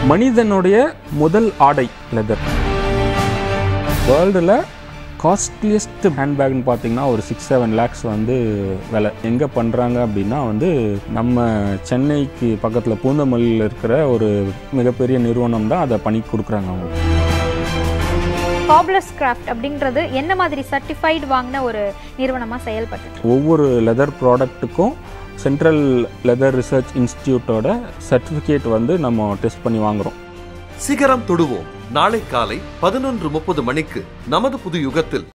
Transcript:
மனிதனுடைய முதல் ஆடை லெதர் வேர்ல்டில் காஸ்ட்லியஸ்ட் ஹேண்ட்பேக்னு பார்த்தீங்கன்னா ஒரு சிக்ஸ் செவன் லேக்ஸ் வந்து விலை எங்கே பண்ணுறாங்க அப்படின்னா வந்து நம்ம சென்னைக்கு பக்கத்தில் பூந்தமல்லியில் இருக்கிற ஒரு மிகப்பெரிய நிறுவனம் தான் அதை பண்ணி கொடுக்குறாங்க அவங்களுக்கு காப்லஸ் கிராஃப்ட் அப்படின்றது என்ன மாதிரி சர்டிஃபைடு வாங்கின ஒரு நிறுவனமா செயல்பட்டு ஒவ்வொரு லெதர் ப்ராடக்ட்டுக்கும் சென்ட்ரல் லெதர் ரிசர்ச் இன்ஸ்டியூட்டோட சர்டிஃபிகேட் வந்து நம்ம டெஸ்ட் பண்ணி வாங்குறோம் சிகரம் தொடுவோம் நாளை காலை பதினொன்று முப்பது மணிக்கு நமது புது யுகத்தில்